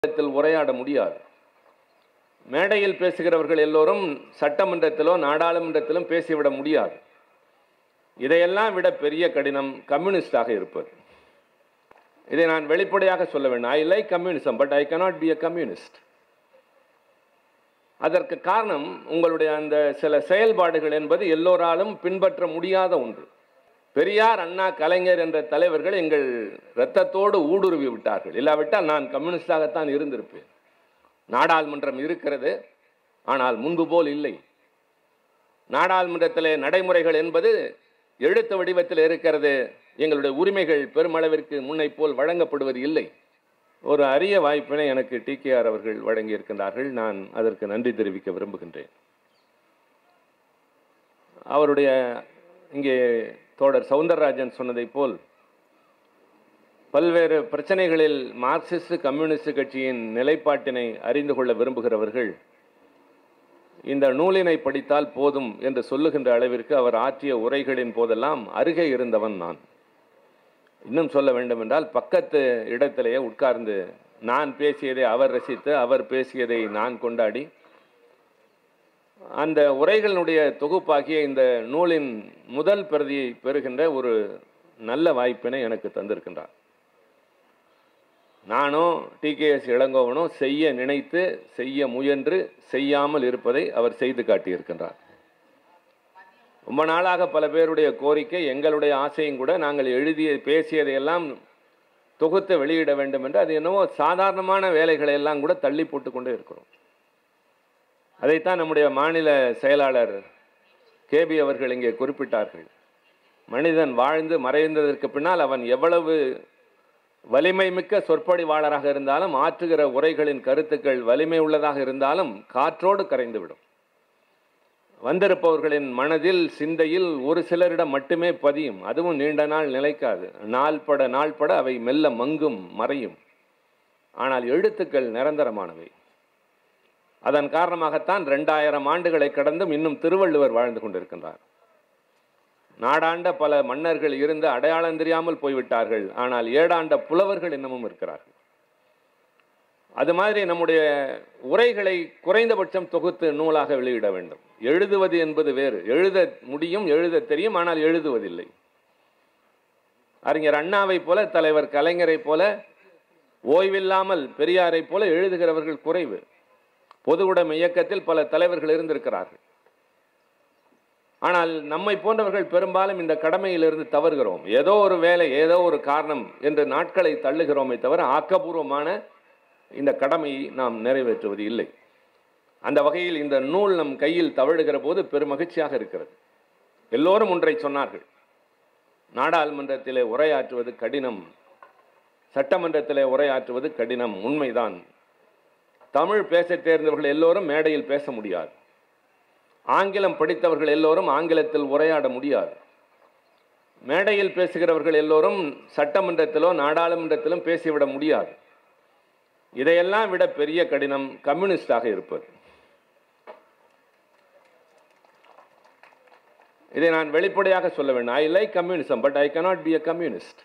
இடத்தில் உரையாட முடியாது மேடையில் பேசுகிறவர்கள் எல்லோரும் சட்டமன்றத்திலோ நாடாளுமன்றத்திலும் பேசிவிட முடியாது இதையெல்லாம் விட பெரிய கடினம் கம்யூனிஸ்டாக இருப்பது இதை நான் வெளிப்படையாக சொல்ல வேண்டும் I like communism but I cannot be a communist அதற்கு காரணம் உங்களுடைய அந்த சில செயல்பாடுகள் என்பது எல்லோராலும் பின்பற்ற முடியாத ஒன்று பெரியார் அண்ணா கலைஞர் என்ற தலைவர்கள் எங்கள் இரத்தத்தோடு ஊடுருவி விட்டார்கள் இல்லாவிட்டால் நான் கம்யூனிஸ்டாகத்தான் இருந்திருப்பேன் நாடாளுமன்றம் இருக்கிறது ஆனால் முன்பு போல் இல்லை நாடாளுமன்றத்திலே நடைமுறைகள் என்பது எழுத்து வடிவத்தில் இருக்கிறது எங்களுடைய உரிமைகள் பெருமளவிற்கு முன்னை போல் வழங்கப்படுவது இல்லை ஒரு அரிய வாய்ப்பினை எனக்கு டிகேஆர் அவர்கள் வழங்கியிருக்கின்றார்கள் நான் அதற்கு நன்றி தெரிவிக்க விரும்புகின்றேன் அவருடைய இங்கே தோழர் சவுந்தரராஜன் சொன்னதைப் போல் பல்வேறு பிரச்சனைகளில் மார்க்சிஸ்ட் கம்யூனிஸ்ட் கட்சியின் நிலைப்பாட்டினை அறிந்து கொள்ள விரும்புகிறவர்கள் இந்த நூலினை படித்தால் போதும் என்று சொல்லுகின்ற அளவிற்கு அவர் ஆற்றிய உரைகளின் போதெல்லாம் அருகே இருந்தவன் நான் இன்னும் சொல்ல வேண்டும் என்றால் பக்கத்து இடத்திலேயே உட்கார்ந்து நான் பேசியதை அவர் ரசித்து அவர் பேசியதை நான் கொண்டாடி அந்த உரைகளினுடைய தொகுப்பாகிய இந்த நூலின் முதல் பிரதியை பெறுகின்ற ஒரு நல்ல வாய்ப்பினை எனக்கு தந்திருக்கின்றார் நானோ டிகேஎஸ் இளங்கோவனோ செய்ய நினைத்து செய்ய முயன்று செய்யாமல் இருப்பதை அவர் செய்து காட்டியிருக்கின்றார் ரொம்ப நாளாக பல பேருடைய கோரிக்கை எங்களுடைய ஆசையும் கூட நாங்கள் எழுதிய பேசியதையெல்லாம் தொகுத்து வெளியிட வேண்டும் என்று அது என்னவோ சாதாரணமான வேலைகளை எல்லாம் கூட தள்ளி போட்டு கொண்டே இருக்கிறோம் அதைத்தான் நம்முடைய மாநில செயலாளர் கேபி அவர்கள் இங்கே குறிப்பிட்டார்கள் மனிதன் வாழ்ந்து மறைந்ததற்கு பின்னால் அவன் எவ்வளவு வலிமை மிக்க சொற்பொழிவாளராக இருந்தாலும் ஆற்றுகிற உரைகளின் கருத்துக்கள் வலிமை உள்ளதாக இருந்தாலும் காற்றோடு கரைந்துவிடும் வந்திருப்பவர்களின் மனதில் சிந்தையில் ஒரு சிலரிடம் மட்டுமே பதியும் அதுவும் நீண்ட நாள் நிலைக்காது நாள்பட நாள்பட அவை மெல்ல மங்கும் மறையும் ஆனால் எழுத்துக்கள் நிரந்தரமானவை அதன் காரணமாகத்தான் ரெண்டாயிரம் ஆண்டுகளை கடந்தும் இன்னும் திருவள்ளுவர் வாழ்ந்து கொண்டிருக்கின்றார் நாடாண்ட பல மன்னர்கள் இருந்து அடையாளம் தெரியாமல் போய்விட்டார்கள் ஆனால் ஏடாண்ட புலவர்கள் இன்னமும் இருக்கிறார்கள் அது மாதிரி நம்முடைய உரைகளை குறைந்தபட்சம் தொகுத்து நூலாக வெளியிட வேண்டும் எழுதுவது என்பது வேறு எழுத முடியும் எழுத தெரியும் ஆனால் எழுதுவதில்லை அறிஞர் அண்ணாவை போல தலைவர் கலைஞரை போல ஓய்வில்லாமல் பெரியாரை போல எழுதுகிறவர்கள் குறைவு பொது உடைமை இயக்கத்தில் பல தலைவர்கள் இருந்திருக்கிறார்கள் ஆனால் நம்மை போன்றவர்கள் பெரும்பாலும் இந்த கடமையிலிருந்து தவறுகிறோம் ஏதோ ஒரு வேலை ஏதோ ஒரு காரணம் என்று நாட்களை தள்ளுகிறோமே தவிர ஆக்கபூர்வமான இந்த கடமையை நாம் நிறைவேற்றுவது இல்லை அந்த வகையில் இந்த நூல் நம் கையில் தவழுகிற போது பெருமகிழ்ச்சியாக இருக்கிறது எல்லோரும் ஒன்றை சொன்னார்கள் நாடாளுமன்றத்திலே உரையாற்றுவது கடினம் சட்டமன்றத்திலே உரையாற்றுவது கடினம் உண்மைதான் தமிழ் பேசத் தேர்ந்தவர்கள் எல்லோரும் மேடையில் பேச முடியாது ஆங்கிலம் படித்தவர்கள் எல்லோரும் ஆங்கிலத்தில் உரையாட முடியாது மேடையில் பேசுகிறவர்கள் எல்லோரும் சட்டமன்றத்திலோ நாடாளுமன்றத்திலும் பேசிவிட முடியாது இதையெல்லாம் விட பெரிய கடினம் கம்யூனிஸ்டாக இருப்பது இதை நான் வெளிப்படையாக சொல்ல வேண்டும் I like communism but I cannot be a communist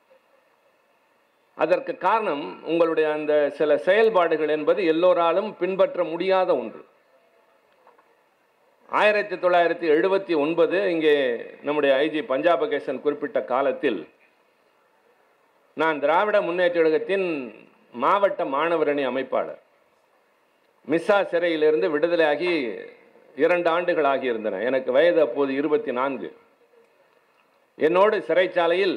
அதற்கு காரணம் உங்களுடைய அந்த சில செயல்பாடுகள் என்பது எல்லோராலும் பின்பற்ற முடியாத ஒன்று ஆயிரத்தி தொள்ளாயிரத்தி எழுபத்தி ஒன்பது இங்கே நம்முடைய ஐஜி பஞ்சாபகேசன் குறிப்பிட்ட காலத்தில் நான் திராவிட முன்னேற்ற கழகத்தின் மாவட்ட மாணவரணி அமைப்பாளர் மிஸ்ஸா சிறையிலிருந்து விடுதலையாகி இரண்டு ஆண்டுகள் ஆகியிருந்தன எனக்கு வயது அப்போது இருபத்தி நான்கு என்னோடு சிறைச்சாலையில்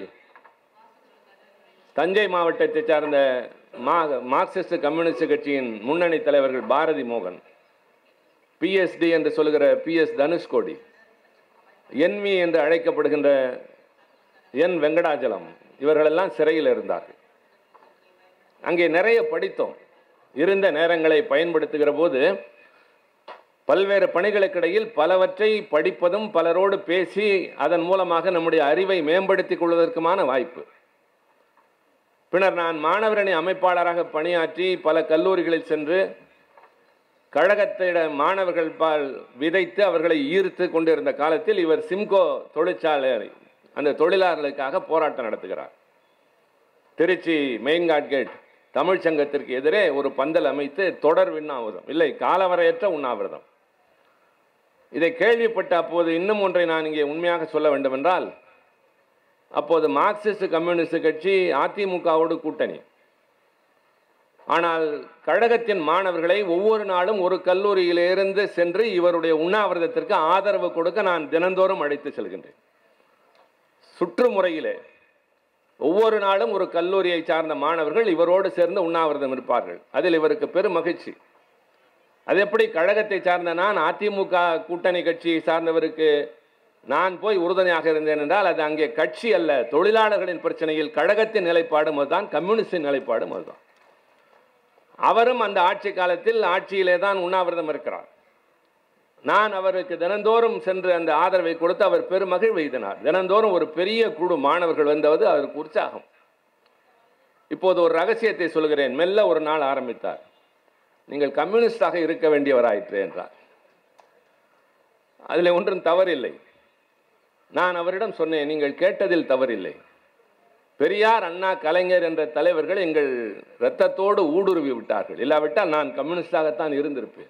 தஞ்சை மாவட்டத்தை சார்ந்த மா மார்க்சிஸ்ட் கம்யூனிஸ்ட் கட்சியின் முன்னணி தலைவர்கள் பாரதி மோகன் பிஎஸ்டி என்று சொல்லுகிற பிஎஸ் தனுஷ்கோடி என்வி என்று அழைக்கப்படுகின்ற என் வெங்கடாச்சலம் இவர்களெல்லாம் சிறையில் இருந்தார்கள் அங்கே நிறைய படித்தோம் இருந்த நேரங்களை பயன்படுத்துகிற போது பல்வேறு பணிகளுக்கிடையில் பலவற்றை படிப்பதும் பலரோடு பேசி அதன் மூலமாக நம்முடைய அறிவை மேம்படுத்திக் கொள்வதற்குமான வாய்ப்பு பின்னர் நான் மாணவரணி அமைப்பாளராக பணியாற்றி பல கல்லூரிகளில் சென்று கழகத்திட மாணவர்கள் பால் விதைத்து அவர்களை ஈர்த்து கொண்டிருந்த காலத்தில் இவர் சிம்கோ தொழிற்சாலை அந்த தொழிலாளர்களுக்காக போராட்டம் நடத்துகிறார் திருச்சி மெயின் காட் கேட் தமிழ்ச் சங்கத்திற்கு எதிரே ஒரு பந்தல் அமைத்து தொடர் உண்ணாவிரதம் இல்லை காலவரையற்ற உண்ணாவிரதம் இதை கேள்விப்பட்ட அப்போது இன்னும் ஒன்றை நான் இங்கே உண்மையாக சொல்ல வேண்டுமென்றால் அப்போது மார்க்சிஸ்ட் கம்யூனிஸ்ட் கட்சி அதிமுகவோடு கூட்டணி ஆனால் கழகத்தின் மாணவர்களை ஒவ்வொரு நாளும் ஒரு கல்லூரியிலிருந்து சென்று இவருடைய உண்ணாவிரதத்திற்கு ஆதரவு கொடுக்க நான் தினந்தோறும் அழைத்து செல்கின்றேன் சுற்றுமுறையிலே ஒவ்வொரு நாளும் ஒரு கல்லூரியை சார்ந்த மாணவர்கள் இவரோடு சேர்ந்து உண்ணாவிரதம் இருப்பார்கள் அதில் இவருக்கு பெரும் மகிழ்ச்சி அது எப்படி கழகத்தை சார்ந்த நான் அதிமுக கூட்டணி கட்சியை சார்ந்தவருக்கு நான் போய் உறுதுணையாக இருந்தேன் என்றால் அது அங்கே கட்சி அல்ல தொழிலாளர்களின் பிரச்சனையில் கழகத்தின் நிலைப்பாடும் அதுதான் கம்யூனிஸ்டின் நிலைப்பாடும் அதுதான் அவரும் அந்த ஆட்சி காலத்தில் ஆட்சியிலே தான் உண்ணாவிரதம் இருக்கிறார் நான் அவருக்கு தினந்தோறும் சென்று அந்த ஆதரவை கொடுத்து அவர் பெருமகிழ்வு எய்தினார் தினந்தோறும் ஒரு பெரிய குழு மாணவர்கள் வந்தவது அவருக்கு உற்சாகம் இப்போது ஒரு ரகசியத்தை சொல்கிறேன் மெல்ல ஒரு நாள் ஆரம்பித்தார் நீங்கள் கம்யூனிஸ்டாக இருக்க வேண்டியவராயிற்று என்றார் அதில் ஒன்றும் தவறில்லை நான் அவரிடம் சொன்னேன் நீங்கள் கேட்டதில் தவறில்லை பெரியார் அண்ணா கலைஞர் என்ற தலைவர்கள் எங்கள் இரத்தத்தோடு ஊடுருவி விட்டார்கள் இல்லாவிட்டால் நான் கம்யூனிஸ்டாகத்தான் இருந்திருப்பேன்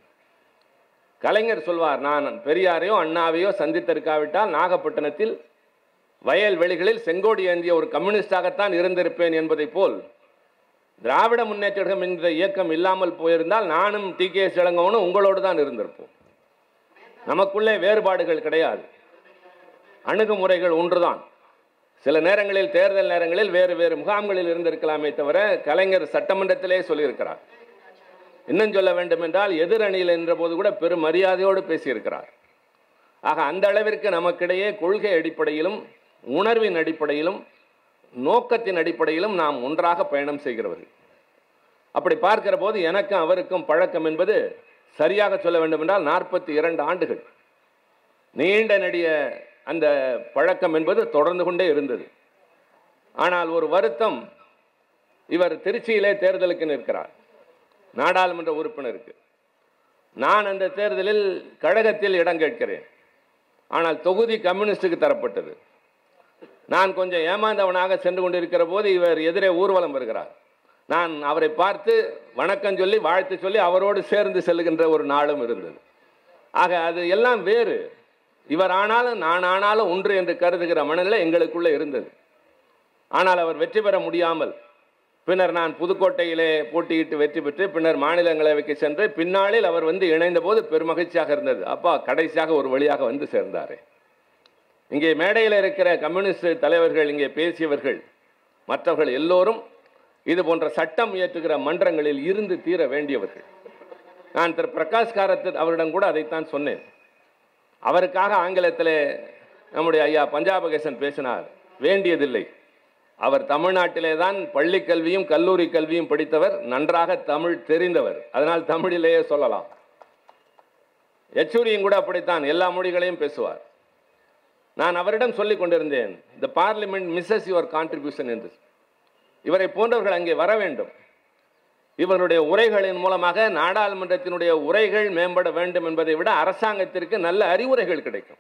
கலைஞர் சொல்வார் நான் பெரியாரையோ அண்ணாவையோ சந்தித்திருக்காவிட்டால் நாகப்பட்டினத்தில் வயல்வெளிகளில் செங்கோடி ஏந்திய ஒரு கம்யூனிஸ்டாகத்தான் இருந்திருப்பேன் என்பதைப் போல் திராவிட முன்னேற்ற கழகம் என்ற இயக்கம் இல்லாமல் போயிருந்தால் நானும் டி கே இளங்கோவனும் உங்களோடு தான் இருந்திருப்போம் நமக்குள்ளே வேறுபாடுகள் கிடையாது அணுகுமுறைகள் ஒன்றுதான் சில நேரங்களில் தேர்தல் நேரங்களில் வேறு வேறு முகாம்களில் இருந்திருக்கலாமே தவிர கலைஞர் சட்டமன்றத்திலே சொல்லியிருக்கிறார் இன்னும் சொல்ல வேண்டும் என்றால் எதிரணியில் என்ற போது கூட பெரும் மரியாதையோடு பேசியிருக்கிறார் ஆக அந்த அளவிற்கு நமக்கிடையே கொள்கை அடிப்படையிலும் உணர்வின் அடிப்படையிலும் நோக்கத்தின் அடிப்படையிலும் நாம் ஒன்றாக பயணம் செய்கிறவர்கள் அப்படி பார்க்கிற போது எனக்கும் அவருக்கும் பழக்கம் என்பது சரியாக சொல்ல வேண்டும் என்றால் நாற்பத்தி இரண்டு ஆண்டுகள் நீண்ட நெடிய அந்த பழக்கம் என்பது தொடர்ந்து கொண்டே இருந்தது ஆனால் ஒரு வருத்தம் இவர் திருச்சியிலே தேர்தலுக்கு நிற்கிறார் நாடாளுமன்ற உறுப்பினருக்கு நான் அந்த தேர்தலில் கழகத்தில் இடம் கேட்கிறேன் ஆனால் தொகுதி கம்யூனிஸ்டுக்கு தரப்பட்டது நான் கொஞ்சம் ஏமாந்தவனாக சென்று கொண்டிருக்கிற போது இவர் எதிரே ஊர்வலம் வருகிறார் நான் அவரை பார்த்து வணக்கம் சொல்லி வாழ்த்து சொல்லி அவரோடு சேர்ந்து செல்லுகின்ற ஒரு நாளும் இருந்தது ஆக அது எல்லாம் வேறு இவர் ஆனாலும் நான் ஆனாலும் ஒன்று என்று கருதுகிற மனநிலை எங்களுக்குள்ளே இருந்தது ஆனால் அவர் வெற்றி பெற முடியாமல் பின்னர் நான் புதுக்கோட்டையிலே போட்டியிட்டு வெற்றி பெற்று பின்னர் மாநிலங்களவைக்கு சென்று பின்னாளில் அவர் வந்து இணைந்த போது பெருமகிழ்ச்சியாக இருந்தது அப்பா கடைசியாக ஒரு வழியாக வந்து சேர்ந்தாரே இங்கே மேடையில் இருக்கிற கம்யூனிஸ்ட் தலைவர்கள் இங்கே பேசியவர்கள் மற்றவர்கள் எல்லோரும் இது போன்ற சட்டம் இயற்றுகிற மன்றங்களில் இருந்து தீர வேண்டியவர்கள் நான் திரு பிரகாஷ் காரத் அவரிடம் கூட அதைத்தான் சொன்னேன் அவருக்காக ஆங்கிலத்திலே நம்முடைய ஐயா பஞ்சாபகேசன் பேசினார் வேண்டியதில்லை அவர் தமிழ்நாட்டிலே தான் பள்ளி கல்வியும் கல்லூரி கல்வியும் படித்தவர் நன்றாக தமிழ் தெரிந்தவர் அதனால் தமிழிலேயே சொல்லலாம் யச்சூரியும் கூட அப்படித்தான் எல்லா மொழிகளையும் பேசுவார் நான் அவரிடம் சொல்லிக் கொண்டிருந்தேன் இந்த பார்லிமெண்ட் மிஸ்ஸஸ் யுவர் கான்ட்ரிபியூஷன் என்று இவரை போன்றவர்கள் அங்கே வர வேண்டும் இவருடைய உரைகளின் மூலமாக நாடாளுமன்றத்தினுடைய உரைகள் மேம்பட வேண்டும் என்பதை விட அரசாங்கத்திற்கு நல்ல அறிவுரைகள் கிடைக்கும்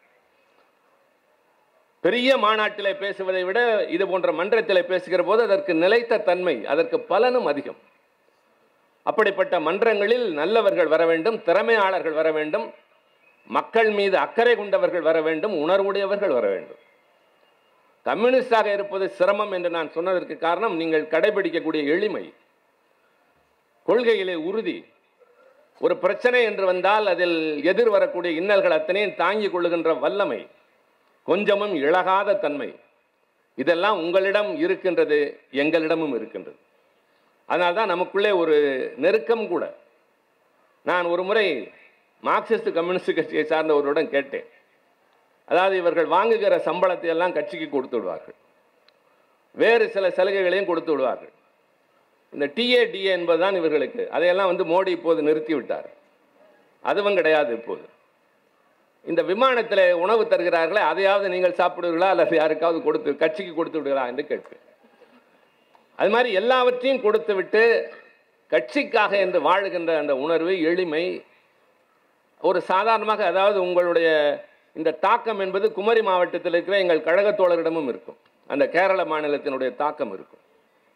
பெரிய மாநாட்டிலே பேசுவதை விட இது போன்ற மன்றத்திலே பேசுகிற போது அதற்கு நிலைத்த தன்மை அதற்கு பலனும் அதிகம் அப்படிப்பட்ட மன்றங்களில் நல்லவர்கள் வர வேண்டும் திறமையாளர்கள் வர வேண்டும் மக்கள் மீது அக்கறை கொண்டவர்கள் வர வேண்டும் உணர்வுடையவர்கள் வர வேண்டும் கம்யூனிஸ்டாக இருப்பது சிரமம் என்று நான் சொன்னதற்கு காரணம் நீங்கள் கடைபிடிக்கக்கூடிய எளிமை கொள்கையிலே உறுதி ஒரு பிரச்சனை என்று வந்தால் அதில் எதிர் வரக்கூடிய இன்னல்கள் அத்தனையும் தாங்கிக் கொள்ளுகின்ற வல்லமை கொஞ்சமும் இழகாத தன்மை இதெல்லாம் உங்களிடம் இருக்கின்றது எங்களிடமும் இருக்கின்றது அதனால்தான் நமக்குள்ளே ஒரு நெருக்கம் கூட நான் ஒரு முறை மார்க்சிஸ்ட் கம்யூனிஸ்ட் கட்சியை சார்ந்தவருடன் கேட்டேன் அதாவது இவர்கள் வாங்குகிற சம்பளத்தை எல்லாம் கட்சிக்கு கொடுத்து விடுவார்கள் வேறு சில சலுகைகளையும் கொடுத்து விடுவார்கள் இந்த டிஏடிஏ என்பதுதான் இவர்களுக்கு அதையெல்லாம் வந்து மோடி இப்போது நிறுத்தி விட்டார் அதுவும் கிடையாது இப்போது இந்த விமானத்தில் உணவு தருகிறார்களே அதையாவது நீங்கள் சாப்பிடுவீர்களா அல்லது யாருக்காவது கொடுத்து கட்சிக்கு கொடுத்து விடுகளா என்று கேட்பேன் அது மாதிரி எல்லாவற்றையும் கொடுத்து விட்டு கட்சிக்காக என்று வாழுகின்ற அந்த உணர்வு எளிமை ஒரு சாதாரணமாக அதாவது உங்களுடைய இந்த தாக்கம் என்பது குமரி மாவட்டத்தில் இருக்கிற எங்கள் கழகத் தோழரிடமும் இருக்கும் அந்த கேரள மாநிலத்தினுடைய தாக்கம் இருக்கும்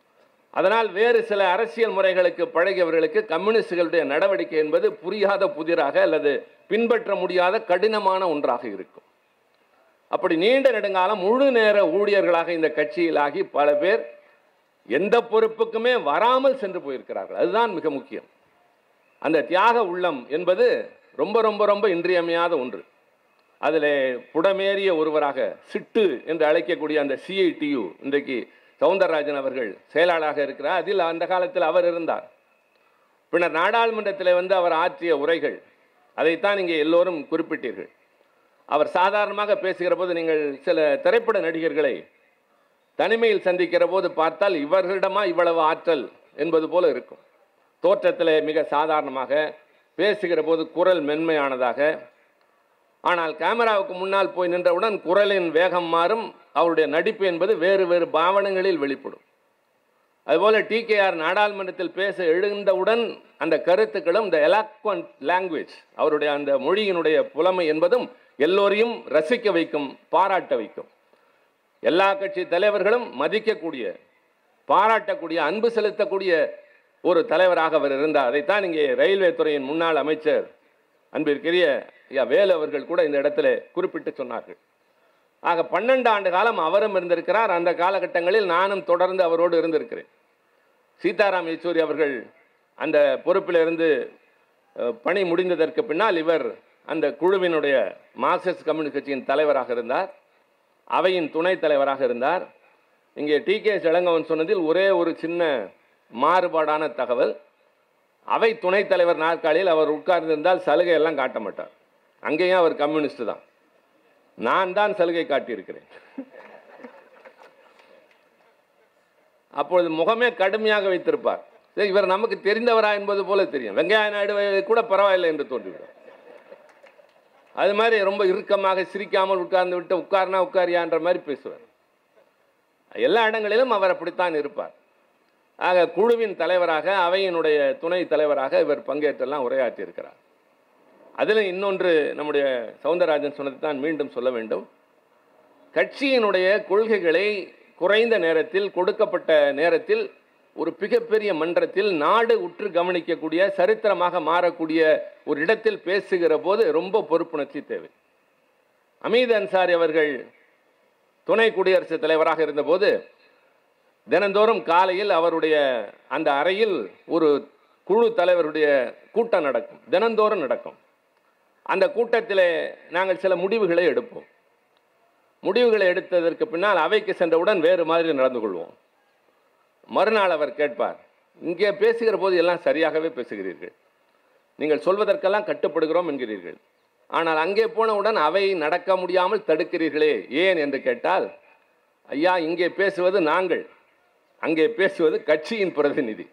அதனால் வேறு சில அரசியல் முறைகளுக்கு பழகியவர்களுக்கு கம்யூனிஸ்டுகளுடைய நடவடிக்கை என்பது புரியாத புதிராக அல்லது பின்பற்ற முடியாத கடினமான ஒன்றாக இருக்கும் அப்படி நீண்ட நெடுங்காலம் முழு நேர ஊழியர்களாக இந்த கட்சியில் ஆகி பல பேர் எந்த பொறுப்புக்குமே வராமல் சென்று போயிருக்கிறார்கள் அதுதான் மிக முக்கியம் அந்த தியாக உள்ளம் என்பது ரொம்ப ரொம்ப ரொம்ப இன்றியமையாத ஒன்று அதில் புடமேறிய ஒருவராக சிட்டு என்று அழைக்கக்கூடிய அந்த சிஐடியு இன்றைக்கு சவுந்தரராஜன் அவர்கள் செயலாளராக இருக்கிறார் அதில் அந்த காலத்தில் அவர் இருந்தார் பின்னர் நாடாளுமன்றத்தில் வந்து அவர் ஆற்றிய உரைகள் அதைத்தான் இங்கே எல்லோரும் குறிப்பிட்டீர்கள் அவர் சாதாரணமாக பேசுகிற போது நீங்கள் சில திரைப்பட நடிகர்களை தனிமையில் சந்திக்கிற போது பார்த்தால் இவர்களிடமா இவ்வளவு ஆற்றல் என்பது போல இருக்கும் தோற்றத்தில் மிக சாதாரணமாக பேசுகிற போது குரல் மென்மையானதாக ஆனால் கேமராவுக்கு முன்னால் போய் நின்றவுடன் குரலின் வேகம் மாறும் அவருடைய நடிப்பு என்பது வேறு வேறு பாவனங்களில் வெளிப்படும் அதுபோல டிகேஆர் நாடாளுமன்றத்தில் பேச எழுந்தவுடன் அந்த கருத்துக்களும் இந்த எலாக்வன்ட் லாங்குவேஜ் அவருடைய அந்த மொழியினுடைய புலமை என்பதும் எல்லோரையும் ரசிக்க வைக்கும் பாராட்ட வைக்கும் எல்லா கட்சி தலைவர்களும் மதிக்கக்கூடிய பாராட்டக்கூடிய அன்பு செலுத்தக்கூடிய ஒரு தலைவராக அவர் இருந்தார் அதைத்தான் இங்கே ரயில்வே துறையின் முன்னாள் அமைச்சர் அன்பிற்குரிய ஐயா வேலு அவர்கள் கூட இந்த இடத்துல குறிப்பிட்டு சொன்னார்கள் ஆக பன்னெண்டு ஆண்டு காலம் அவரும் இருந்திருக்கிறார் அந்த காலகட்டங்களில் நானும் தொடர்ந்து அவரோடு இருந்திருக்கிறேன் சீதாராம் யெச்சூரி அவர்கள் அந்த பொறுப்பில் இருந்து அஹ், பணி முடிந்ததற்கு பின்னால் இவர் அந்த குழுவினுடைய மார்க்சிஸ்ட் கம்யூனிஸ்ட் கட்சியின் தலைவராக இருந்தார் அவையின் துணைத் தலைவராக இருந்தார் இங்கே டி கே இளங்கவன் சொன்னதில் ஒரே ஒரு சின்ன மாறுபாடான தகவல் அவை துணைத் தலைவர் நாற்காலியில் அவர் உட்கார்ந்திருந்தால் சலுகை எல்லாம் காட்ட மாட்டார் அங்கேயும் அவர் கம்யூனிஸ்ட் தான் நான் தான் சலுகை காட்டியிருக்கிறேன் அப்பொழுது முகமே கடுமையாக வைத்திருப்பார் சரி இவர் நமக்கு தெரிந்தவரா என்பது போல தெரியும் வெங்கைய நாயுடு கூட பரவாயில்லை என்று தோன்றிவிடும் அது மாதிரி ரொம்ப இறுக்கமாக சிரிக்காமல் உட்கார்ந்து விட்டு உட்கார்னா உட்காரியான்ற மாதிரி பேசுவார் எல்லா இடங்களிலும் அவர் அப்படித்தான் இருப்பார் ஆக குழுவின் தலைவராக அவையினுடைய துணை தலைவராக இவர் பங்கேற்றெல்லாம் உரையாற்றியிருக்கிறார் அதில் இன்னொன்று நம்முடைய சவுந்தரராஜன் சொன்னது தான் மீண்டும் சொல்ல வேண்டும் கட்சியினுடைய கொள்கைகளை குறைந்த நேரத்தில் கொடுக்கப்பட்ட நேரத்தில் ஒரு மிகப்பெரிய மன்றத்தில் நாடு உற்று கவனிக்கக்கூடிய சரித்திரமாக மாறக்கூடிய ஒரு இடத்தில் பேசுகிற போது ரொம்ப பொறுப்புணர்ச்சி தேவை அமீத் அன்சாரி அவர்கள் துணை குடியரசுத் தலைவராக இருந்தபோது தினந்தோறும் காலையில் அவருடைய அந்த அறையில் ஒரு குழு தலைவருடைய கூட்டம் நடக்கும் தினந்தோறும் நடக்கும் அந்த கூட்டத்தில் நாங்கள் சில முடிவுகளை எடுப்போம் முடிவுகளை எடுத்ததற்கு பின்னால் அவைக்கு சென்றவுடன் வேறு மாதிரி நடந்து கொள்வோம் மறுநாள் அவர் கேட்பார் இங்கே பேசுகிற போது எல்லாம் சரியாகவே பேசுகிறீர்கள் நீங்கள் சொல்வதற்கெல்லாம் கட்டுப்படுகிறோம் என்கிறீர்கள் ஆனால் அங்கே போனவுடன் அவை நடக்க முடியாமல் தடுக்கிறீர்களே ஏன் என்று கேட்டால் ஐயா இங்கே பேசுவது நாங்கள் அங்கே பேசுவது கட்சியின் பிரதிநிதி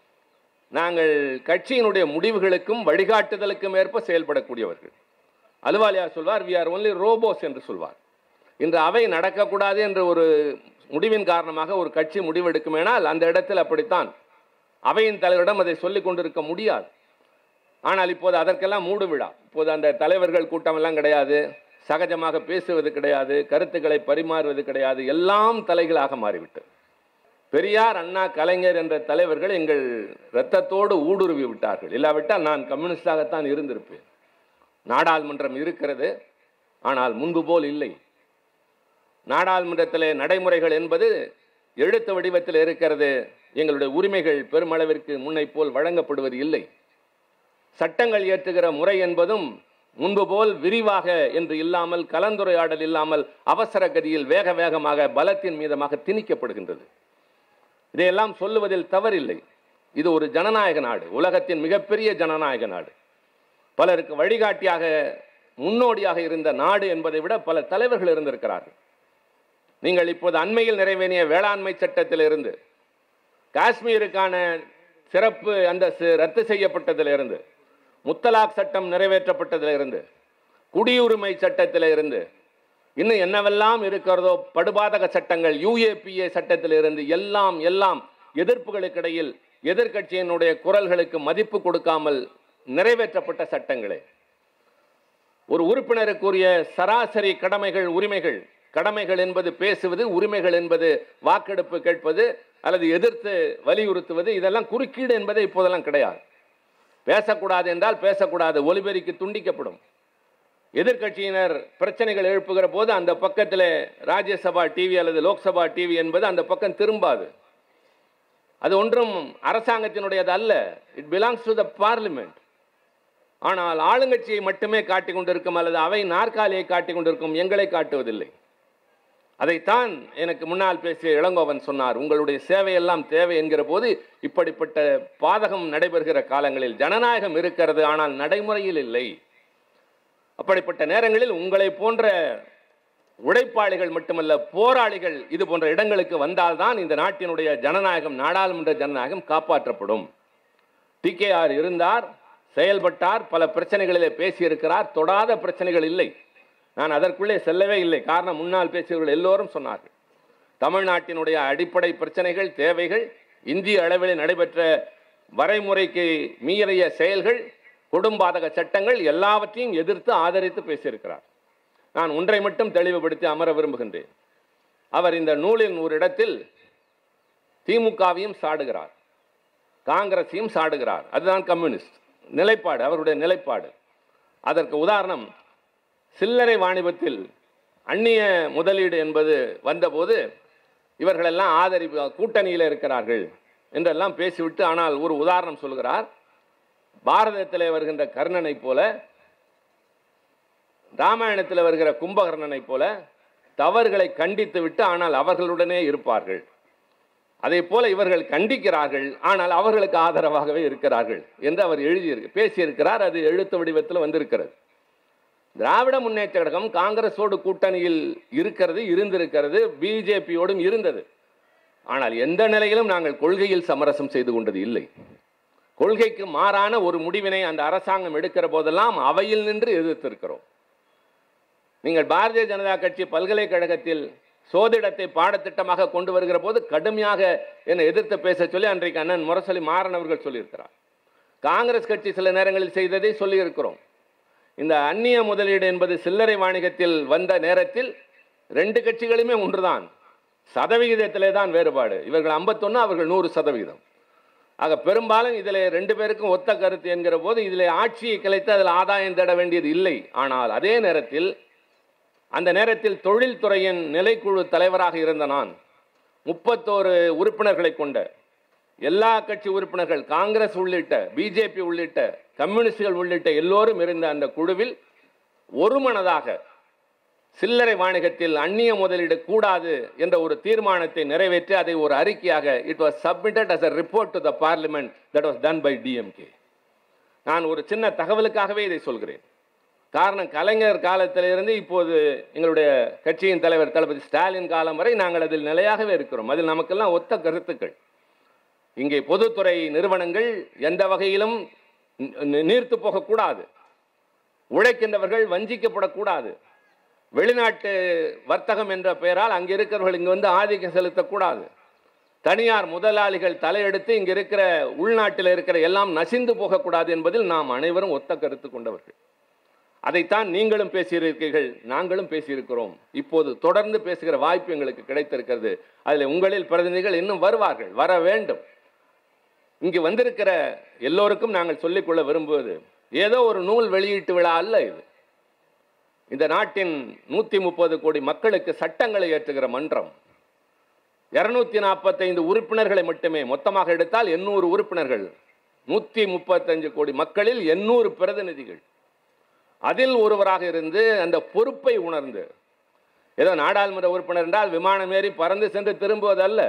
நாங்கள் கட்சியினுடைய முடிவுகளுக்கும் வழிகாட்டுதலுக்கும் ஏற்ப செயல்படக்கூடியவர்கள் அலுவாலியார் சொல்வார் வி ஆர் ஒன்லி ரோபோஸ் என்று சொல்வார் இன்று அவை நடக்கக்கூடாது என்ற ஒரு முடிவின் காரணமாக ஒரு கட்சி முடிவெடுக்குமேனால் அந்த இடத்தில் அப்படித்தான் அவையின் தலைவரிடம் அதை சொல்லிக் கொண்டிருக்க முடியாது ஆனால் இப்போது அதற்கெல்லாம் மூடு விழா இப்போது அந்த தலைவர்கள் கூட்டமெல்லாம் கிடையாது சகஜமாக பேசுவது கிடையாது கருத்துக்களை பரிமாறுவது கிடையாது எல்லாம் தலைகளாக மாறிவிட்டது பெரியார் அண்ணா கலைஞர் என்ற தலைவர்கள் எங்கள் இரத்தத்தோடு ஊடுருவி விட்டார்கள் இல்லாவிட்டால் நான் கம்யூனிஸ்டாகத்தான் இருந்திருப்பேன் நாடாளுமன்றம் இருக்கிறது ஆனால் முன்பு போல் இல்லை நாடாளுமன்றத்திலே நடைமுறைகள் என்பது எழுத்து வடிவத்தில் இருக்கிறது எங்களுடைய உரிமைகள் பெருமளவிற்கு முன்னை போல் வழங்கப்படுவது இல்லை சட்டங்கள் இயற்றுகிற முறை என்பதும் முன்பு போல் விரிவாக என்று இல்லாமல் கலந்துரையாடல் இல்லாமல் அவசர கதியில் வேக வேகமாக பலத்தின் மீதமாக திணிக்கப்படுகின்றது இதையெல்லாம் சொல்லுவதில் தவறில்லை இது ஒரு ஜனநாயக நாடு உலகத்தின் மிகப்பெரிய ஜனநாயக நாடு பலருக்கு வழிகாட்டியாக முன்னோடியாக இருந்த நாடு என்பதை விட பல தலைவர்கள் இருந்திருக்கிறார்கள் நீங்கள் இப்போது அண்மையில் நிறைவேறிய வேளாண்மை சட்டத்திலிருந்து காஷ்மீருக்கான சிறப்பு அந்தஸ்து ரத்து செய்யப்பட்டதிலிருந்து முத்தலாக் சட்டம் நிறைவேற்றப்பட்டதிலிருந்து குடியுரிமை சட்டத்திலிருந்து இன்னும் என்னவெல்லாம் இருக்கிறதோ படுபாதக சட்டங்கள் யூஏபிஏ சட்டத்திலிருந்து எல்லாம் எல்லாம் எதிர்ப்புகளுக்கிடையில் எதிர்க்கட்சியினுடைய குரல்களுக்கு மதிப்பு கொடுக்காமல் நிறைவேற்றப்பட்ட சட்டங்களே ஒரு உறுப்பினருக்குரிய சராசரி கடமைகள் உரிமைகள் கடமைகள் என்பது பேசுவது உரிமைகள் என்பது வாக்கெடுப்பு கேட்பது அல்லது எதிர்த்து வலியுறுத்துவது இதெல்லாம் குறுக்கீடு என்பது இப்போதெல்லாம் கிடையாது பேசக்கூடாது என்றால் பேசக்கூடாது ஒலிபெருக்கி துண்டிக்கப்படும் எதிர்க்கட்சியினர் பிரச்சனைகள் எழுப்புகிற போது அந்த பக்கத்தில் ராஜ்யசபா டிவி அல்லது லோக்சபா டிவி என்பது அந்த பக்கம் திரும்பாது அது ஒன்றும் அரசாங்கத்தினுடையது அல்ல it belongs to the parliament ஆனால் ஆளுங்கட்சியை மட்டுமே காட்டிக் கொண்டிருக்கும் அல்லது அவை நாற்காலியை காட்டிக் கொண்டிருக்கும் எங்களை காட்டுவதில்லை அதைத்தான் எனக்கு முன்னால் பேசிய இளங்கோவன் சொன்னார் உங்களுடைய சேவையெல்லாம் தேவை என்கிற போது இப்படிப்பட்ட பாதகம் நடைபெறுகிற காலங்களில் ஜனநாயகம் இருக்கிறது ஆனால் நடைமுறையில் இல்லை அப்படிப்பட்ட நேரங்களில் உங்களை போன்ற உழைப்பாளிகள் மட்டுமல்ல போராளிகள் இது போன்ற இடங்களுக்கு வந்தால்தான் இந்த நாட்டினுடைய ஜனநாயகம் நாடாளுமன்ற ஜனநாயகம் காப்பாற்றப்படும் டிகேஆர் இருந்தார் செயல்பட்டார் பல பிரச்சனைகளிலே பேசியிருக்கிறார் தொடாத பிரச்சனைகள் இல்லை நான் அதற்குள்ளே செல்லவே இல்லை காரணம் முன்னால் பேசியவர்கள் எல்லோரும் சொன்னார்கள் தமிழ்நாட்டினுடைய அடிப்படை பிரச்சனைகள் தேவைகள் இந்திய அளவில் நடைபெற்ற வரைமுறைக்கு மீறிய செயல்கள் குடும்பாதக சட்டங்கள் எல்லாவற்றையும் எதிர்த்து ஆதரித்து பேசியிருக்கிறார் நான் ஒன்றை மட்டும் தெளிவுபடுத்தி அமர விரும்புகின்றேன் அவர் இந்த நூலின் ஒரு இடத்தில் திமுகவையும் சாடுகிறார் காங்கிரஸையும் சாடுகிறார் அதுதான் கம்யூனிஸ்ட் நிலைப்பாடு அவருடைய நிலைப்பாடு அதற்கு உதாரணம் சில்லறை வாணிபத்தில் அந்நிய முதலீடு என்பது வந்தபோது இவர்களெல்லாம் ஆதரிப்பு கூட்டணியில் இருக்கிறார்கள் என்றெல்லாம் பேசிவிட்டு ஆனால் ஒரு உதாரணம் சொல்கிறார் பாரதத்தில் வருகின்ற கர்ணனை போல ராமாயணத்தில் வருகிற கும்பகர்ணனை போல தவறுகளை கண்டித்து விட்டு ஆனால் அவர்களுடனே இருப்பார்கள் அதே போல இவர்கள் கண்டிக்கிறார்கள் ஆனால் அவர்களுக்கு ஆதரவாகவே இருக்கிறார்கள் என்று அவர் எழுதியிருக்கு பேசியிருக்கிறார் அது எழுத்து வடிவத்தில் வந்திருக்கிறது திராவிட முன்னேற்ற கழகம் காங்கிரஸோடு கூட்டணியில் இருக்கிறது இருந்திருக்கிறது பிஜேபியோடும் இருந்தது ஆனால் எந்த நிலையிலும் நாங்கள் கொள்கையில் சமரசம் செய்து கொண்டது இல்லை கொள்கைக்கு மாறான ஒரு முடிவினை அந்த அரசாங்கம் எடுக்கிற போதெல்லாம் அவையில் நின்று எதிர்த்திருக்கிறோம் நீங்கள் பாரதிய ஜனதா கட்சி பல்கலைக்கழகத்தில் சோதிடத்தை பாடத்திட்டமாக கொண்டு வருகிற போது கடுமையாக என்னை எதிர்த்து பேச சொல்லி அன்றைக்கு அண்ணன் முரசொலி மாறன் அவர்கள் சொல்லியிருக்கிறார் காங்கிரஸ் கட்சி சில நேரங்களில் செய்ததை சொல்லியிருக்கிறோம் இந்த அந்நிய முதலீடு என்பது சில்லறை வாணிகத்தில் வந்த நேரத்தில் ரெண்டு கட்சிகளுமே ஒன்றுதான் சதவிகிதத்திலே தான் வேறுபாடு இவர்கள் ஐம்பத்தொன்று அவர்கள் நூறு சதவிகிதம் ஆக பெரும்பாலும் இதில் ரெண்டு பேருக்கும் ஒத்த கருத்து என்கிற போது இதில் ஆட்சியை கிளைத்து அதில் ஆதாயம் தேட வேண்டியது இல்லை ஆனால் அதே நேரத்தில் அந்த நேரத்தில் தொழில்துறையின் நிலைக்குழு தலைவராக இருந்த நான் முப்பத்தோரு உறுப்பினர்களை கொண்ட எல்லா கட்சி உறுப்பினர்கள் காங்கிரஸ் உள்ளிட்ட பிஜேபி உள்ளிட்ட கம்யூனிஸ்டுகள் உள்ளிட்ட எல்லோரும் இருந்த அந்த குழுவில் ஒருமனதாக சில்லறை வாணிகத்தில் அந்நிய முதலீடு கூடாது என்ற ஒரு தீர்மானத்தை நிறைவேற்றி அதை ஒரு அறிக்கையாக it was submitted as a report to the parliament that was done by DMK நான் ஒரு சின்ன தகவலுக்காகவே இதை சொல்கிறேன் காரணம் கலைஞர் காலத்திலிருந்து இப்போது எங்களுடைய கட்சியின் தலைவர் தளபதி ஸ்டாலின் காலம் வரை நாங்கள் அதில் நிலையாகவே இருக்கிறோம் அதில் நமக்கெல்லாம் ஒத்த கருத்துக்கள் இங்கே பொதுத்துறை நிறுவனங்கள் எந்த வகையிலும் நீர்த்து போகக்கூடாது உழைக்கின்றவர்கள் வஞ்சிக்கப்படக்கூடாது வெளிநாட்டு வர்த்தகம் என்ற பெயரால் அங்கே இருக்கிறவர்கள் இங்கே வந்து ஆதிக்கம் செலுத்தக்கூடாது தனியார் முதலாளிகள் தலையெடுத்து இங்கே இருக்கிற உள்நாட்டில் இருக்கிற எல்லாம் நசிந்து போகக்கூடாது என்பதில் நாம் அனைவரும் ஒத்த கருத்து கொண்டவர்கள் அதைத்தான் நீங்களும் பேசியிருக்கிறீர்கள் நாங்களும் பேசியிருக்கிறோம் இப்போது தொடர்ந்து பேசுகிற வாய்ப்பு எங்களுக்கு கிடைத்திருக்கிறது அதில் உங்களில் பிரதிநிதிகள் இன்னும் வருவார்கள் வர வேண்டும் இங்கு வந்திருக்கிற எல்லோருக்கும் நாங்கள் சொல்லிக்கொள்ள விரும்புவது ஏதோ ஒரு நூல் வெளியீட்டு விழா அல்ல இது இந்த நாட்டின் நூற்றி முப்பது கோடி மக்களுக்கு சட்டங்களை ஏற்றுகிற மன்றம் இருநூத்தி நாற்பத்தைந்து உறுப்பினர்களை மட்டுமே மொத்தமாக எடுத்தால் எண்ணூறு உறுப்பினர்கள் நூற்றி முப்பத்தஞ்சு கோடி மக்களில் எண்ணூறு பிரதிநிதிகள் அதில் ஒருவராக இருந்து அந்த பொறுப்பை உணர்ந்து ஏதோ நாடாளுமன்ற உறுப்பினர் என்றால் விமானம் ஏறி பறந்து சென்று திரும்புவதல்ல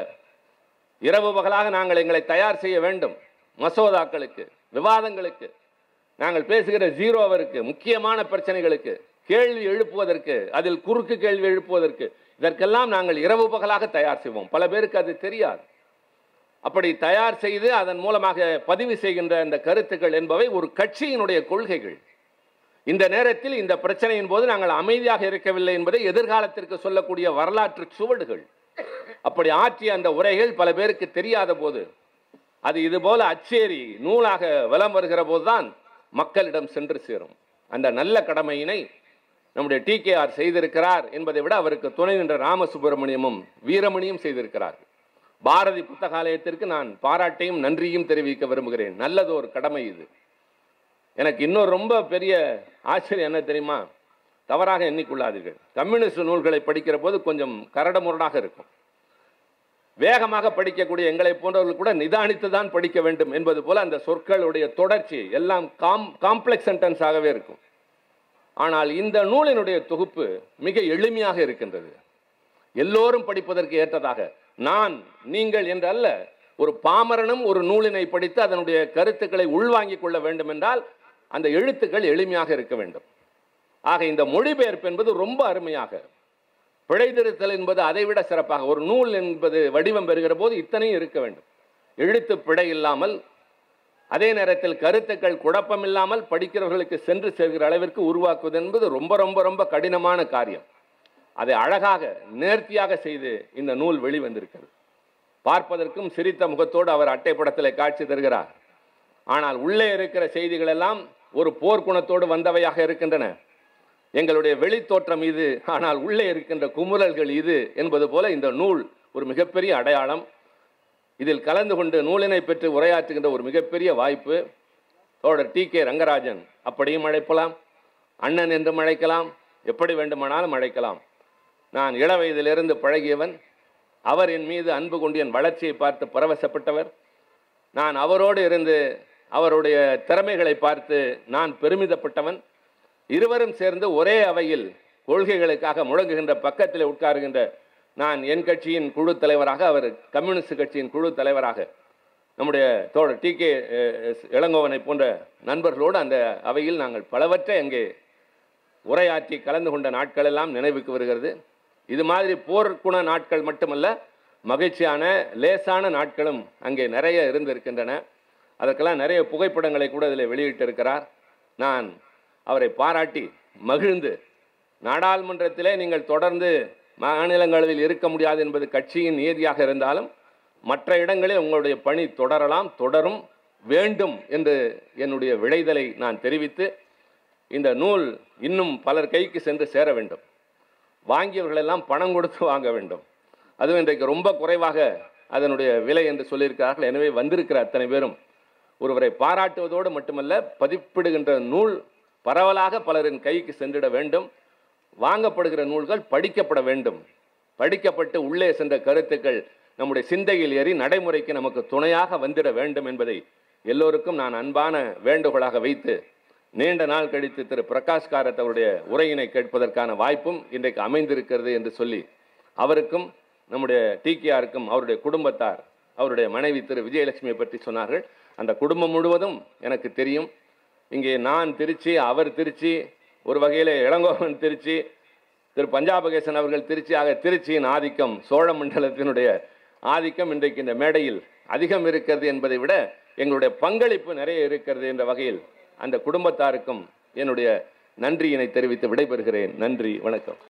இரவு பகலாக நாங்கள் எங்களை தயார் செய்ய வேண்டும் மசோதாக்களுக்கு விவாதங்களுக்கு நாங்கள் பேசுகிற ஜீரோவிற்கு முக்கியமான பிரச்சனைகளுக்கு கேள்வி எழுப்புவதற்கு அதில் குறுக்கு கேள்வி எழுப்புவதற்கு இதற்கெல்லாம் நாங்கள் இரவு பகலாக தயார் செய்வோம் பல பேருக்கு அது தெரியாது அப்படி தயார் செய்து அதன் மூலமாக பதிவு செய்கின்ற இந்த கருத்துக்கள் என்பவை ஒரு கட்சியினுடைய கொள்கைகள் இந்த நேரத்தில் இந்த பிரச்சனையின் போது நாங்கள் அமைதியாக இருக்கவில்லை என்பதை எதிர்காலத்திற்கு சொல்லக்கூடிய வரலாற்று சுவடுகள் அப்படி ஆற்றிய அந்த உரைகள் பல பேருக்கு தெரியாத போது அது இதுபோல அச்சேரி நூலாக வலம் வருகிற போதுதான் மக்களிடம் சென்று சேரும் அந்த நல்ல கடமையினை நம்முடைய டிகேஆர் செய்திருக்கிறார் என்பதை விட அவருக்கு துணை நின்ற ராமசுப்பிரமணியமும் வீரமணியும் செய்திருக்கிறார்கள் பாரதி புத்தகாலயத்திற்கு நான் பாராட்டையும் நன்றியும் தெரிவிக்க விரும்புகிறேன் நல்லதொரு கடமை இது எனக்கு இன்னொரு ரொம்ப பெரிய ஆச்சரியம் என்ன தெரியுமா தவறாக எண்ணிக்கொள்ளாதீர்கள் கம்யூனிஸ்ட் நூல்களை படிக்கிற போது கொஞ்சம் கரடமுரடாக இருக்கும் வேகமாக படிக்கக்கூடிய எங்களை போன்றவர்கள் கூட நிதானித்து தான் படிக்க வேண்டும் என்பது போல அந்த சொற்களுடைய தொடர்ச்சி எல்லாம் காம் காம்ப்ளெக்ஸ் சென்டென்ஸாகவே இருக்கும் ஆனால் இந்த நூலினுடைய தொகுப்பு மிக எளிமையாக இருக்கின்றது எல்லோரும் படிப்பதற்கு ஏற்றதாக நான் நீங்கள் என்றல்ல ஒரு பாமரனும் ஒரு நூலினை படித்து அதனுடைய கருத்துக்களை உள்வாங்கிக் கொள்ள வேண்டும் என்றால் அந்த எழுத்துக்கள் எளிமையாக இருக்க வேண்டும் ஆக இந்த மொழிபெயர்ப்பு என்பது ரொம்ப அருமையாக பிழைதிருத்தல் என்பது அதைவிட சிறப்பாக ஒரு நூல் என்பது வடிவம் பெறுகிற போது இத்தனையும் இருக்க வேண்டும் எழுத்து பிழை இல்லாமல் அதே நேரத்தில் கருத்துக்கள் குழப்பமில்லாமல் படிக்கிறவர்களுக்கு சென்று சேர்கிற அளவிற்கு உருவாக்குவது என்பது ரொம்ப ரொம்ப ரொம்ப கடினமான காரியம் அதை அழகாக நேர்த்தியாக செய்து இந்த நூல் வெளிவந்திருக்கிறது பார்ப்பதற்கும் சிரித்த முகத்தோடு அவர் அட்டைப்படத்தில் காட்சி தருகிறார் ஆனால் உள்ளே இருக்கிற செய்திகள் எல்லாம் ஒரு போர்க்குணத்தோடு வந்தவையாக இருக்கின்றன எங்களுடைய வெளித்தோற்றம் இது ஆனால் உள்ளே இருக்கின்ற குமுறல்கள் இது என்பது போல இந்த நூல் ஒரு மிகப்பெரிய அடையாளம் இதில் கலந்து கொண்டு நூலினை பெற்று உரையாற்றுகின்ற ஒரு மிகப்பெரிய வாய்ப்பு தோழர் டி கே ரங்கராஜன் அப்படியும் அழைக்கலாம் அண்ணன் என்றும் அழைக்கலாம் எப்படி வேண்டுமானாலும் அழைக்கலாம் நான் இளவயதிலிருந்து பழகியவன் அவர் என் மீது அன்பு கொண்டு என் வளர்ச்சியை பார்த்து பரவசப்பட்டவர் நான் அவரோடு இருந்து அவருடைய திறமைகளை பார்த்து நான் பெருமிதப்பட்டவன் இருவரும் சேர்ந்து ஒரே அவையில் கொள்கைகளுக்காக முழங்குகின்ற பக்கத்தில் உட்காருகின்ற நான் என் கட்சியின் குழு தலைவராக அவர் கம்யூனிஸ்ட் கட்சியின் குழு தலைவராக நம்முடைய தோழர் டி கே இளங்கோவனை போன்ற நண்பர்களோடு அந்த அவையில் நாங்கள் பலவற்றை அங்கே உரையாற்றி கலந்து கொண்ட நாட்கள் எல்லாம் நினைவுக்கு வருகிறது இது மாதிரி போர்க்குண நாட்கள் மட்டுமல்ல மகிழ்ச்சியான லேசான நாட்களும் அங்கே நிறைய இருந்திருக்கின்றன அதற்கெல்லாம் நிறைய புகைப்படங்களை கூட இதில் வெளியிட்டிருக்கிறார் நான் அவரை பாராட்டி மகிழ்ந்து நாடாளுமன்றத்திலே நீங்கள் தொடர்ந்து மாநிலங்களவில் இருக்க முடியாது என்பது கட்சியின் நியதியாக இருந்தாலும் மற்ற இடங்களில் உங்களுடைய பணி தொடரலாம் தொடரும் வேண்டும் என்று என்னுடைய விளைதலை நான் தெரிவித்து இந்த நூல் இன்னும் பலர் கைக்கு சென்று சேர வேண்டும் வாங்கியவர்களெல்லாம் பணம் கொடுத்து வாங்க வேண்டும் அதுவும் இன்றைக்கு ரொம்ப குறைவாக அதனுடைய விலை என்று சொல்லியிருக்கிறார்கள் எனவே வந்திருக்கிற அத்தனை பேரும் ஒருவரை பாராட்டுவதோடு மட்டுமல்ல பதிப்பிடுகின்ற நூல் பரவலாக பலரின் கைக்கு சென்றிட வேண்டும் வாங்கப்படுகிற நூல்கள் படிக்கப்பட வேண்டும் படிக்கப்பட்டு உள்ளே சென்ற கருத்துக்கள் நம்முடைய சிந்தையில் ஏறி நடைமுறைக்கு நமக்கு துணையாக வந்திட வேண்டும் என்பதை எல்லோருக்கும் நான் அன்பான வேண்டுகோளாக வைத்து நீண்ட நாள் கழித்து திரு பிரகாஷ் காரத் அவருடைய உரையினை கேட்பதற்கான வாய்ப்பும் இன்றைக்கு அமைந்திருக்கிறது என்று சொல்லி அவருக்கும் நம்முடைய டிகேஆருக்கும் அவருடைய குடும்பத்தார் அவருடைய மனைவி திரு விஜயலட்சுமியை பற்றி சொன்னார்கள் அந்த குடும்பம் முழுவதும் எனக்கு தெரியும் இங்கே நான் திருச்சி அவர் திருச்சி ஒரு வகையில் இளங்கோவன் திருச்சி திரு பஞ்சாபகேசன் அவர்கள் திருச்சி ஆக திருச்சியின் ஆதிக்கம் சோழ மண்டலத்தினுடைய ஆதிக்கம் இன்றைக்கு இந்த மேடையில் அதிகம் இருக்கிறது என்பதை விட எங்களுடைய பங்களிப்பு நிறைய இருக்கிறது என்ற வகையில் அந்த குடும்பத்தாருக்கும் என்னுடைய நன்றியினை தெரிவித்து விடைபெறுகிறேன் நன்றி வணக்கம்